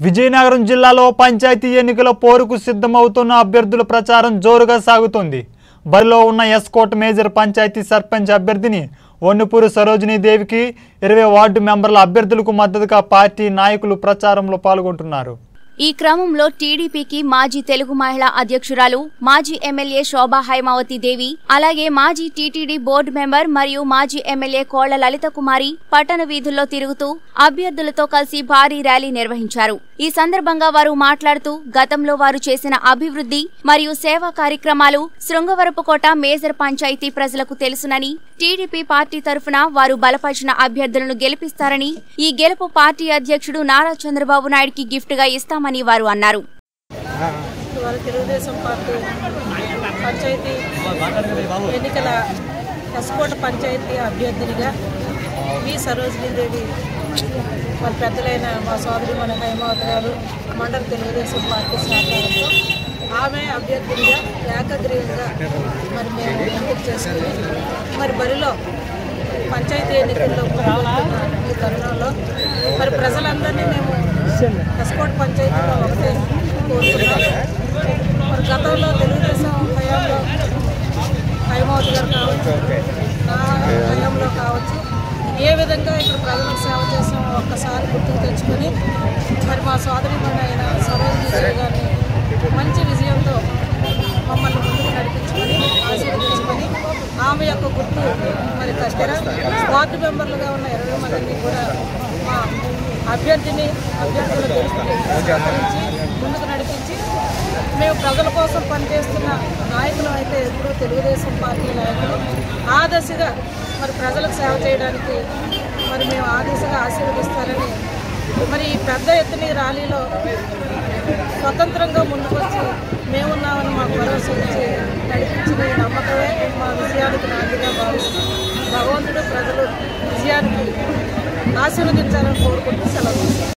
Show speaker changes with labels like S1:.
S1: విజయనగరం జిల్లాలో పంచాయతీ ఎన్నికల పోరుకు సిద్ధమవుతున్న అభ్యర్థుల ప్రచారం జోరుగా సాగుతోంది బరిలో ఉన్న ఎస్కోట్ మేజర్ పంచాయతీ సర్పంచ్ అభ్యర్థిని వన్నుపూరు సరోజినీ దేవికి ఇరవై వార్డు మెంబర్ల అభ్యర్థులకు మద్దతుగా పార్టీ నాయకులు ప్రచారంలో పాల్గొంటున్నారు
S2: ఈ క్రమంలో టీడీపీకి మాజీ తెలుగు మహిళా అధ్యక్షురాలు మాజీ ఎమ్మెల్యే శోభా హైమావతి దేవి అలాగే మాజీ టీటీడీ బోర్డు మెంబర్ మరియు మాజీ ఎమ్మెల్యే కోళ్ల లలిత కుమారి పట్టణ వీధుల్లో తిరుగుతూ అభ్యర్థులతో కలిసి భారీ ర్యాలీ నిర్వహించారు ఈ సందర్భంగా వారు మాట్లాడుతూ గతంలో వారు చేసిన అభివృద్ధి మరియు సేవా కార్యక్రమాలు శృంగవరపుకోట మేజర్ పంచాయతీ ప్రజలకు తెలుసునని టీడీపీ పార్టీ తరఫున వారు బలపరిచిన అభ్యర్థులను గెలిపిస్తారని ఈ గెలుపు పార్టీ అధ్యక్షుడు నారా చంద్రబాబు నాయుడుకి గిఫ్ట్ గా ఇస్తామని వారు అన్నారు
S3: ఇవాళ తెలుగుదేశం పార్టీ పంచాయతీ ఎన్నికల ఎస్కోట పంచాయతీ అభ్యర్థినిగా వి సరోజినీదేవి మరి పెద్దలైన మా సోదరి మన హైమావతి గారు మండల తెలుగుదేశం పార్టీ సహకారంతో ఆమె అభ్యర్థినిగా ఏకగ్రీవంగా మరి మేము ఎంపిక చేసుకుని మరి బరిలో పంచాయతీ ఎన్నికల్లో పాల్గొంటున్న ఈ తరుణంలో మరి ప్రజలందరినీ మేము ఎస్కోట్ పంచాయతీలో ఒకటే కోరుతున్నాం మరి గతంలో తెలుగుదేశం హయాంలో హైమావతి గారు కావచ్చు నా హయాంలో కావచ్చు ఏ విధంగా ఇక్కడ ప్రజలకు సేవ చేసామో ఒక్కసారి గుర్తుకు తెచ్చుకొని మరి మా సోదరి అయిన సరోజిని దేవి గారిని మంచి విజయంతో మమ్మల్ని ముందుకు నడిపించుకొని ఆశీర్వదించుకొని ఆమె యొక్క గుర్తు మరి కష్టర వార్డు మెంబర్లుగా ఉన్న ఇరవై మందిని కూడా మా అభ్యర్థిని అభ్యర్థుల గెలుపుకి సహకరించి ముందుకు నడిపించి మేము ప్రజల కోసం పనిచేస్తున్న నాయకులు అయితే ఎప్పుడూ తెలుగుదేశం పార్టీ నాయకులు ఆ దశగా మరి ప్రజలకు సేవ చేయడానికి మరి మేము ఆ దిశగా ఆశీర్వదిస్తారని మరి ఈ పెద్ద ఎత్తున ఈ ర్యాలీలో స్వతంత్రంగా ముందుకొచ్చి మేమున్నామని మాకు భరోసా ఇచ్చి నడిపించిన ఈ నమ్మకమే మా విజయానికి నాందిగా భావిస్తున్నాం భగవంతుడు ప్రజలు విజయానికి ఆశీర్వదించాలని కోరుకుంటూ సెలవు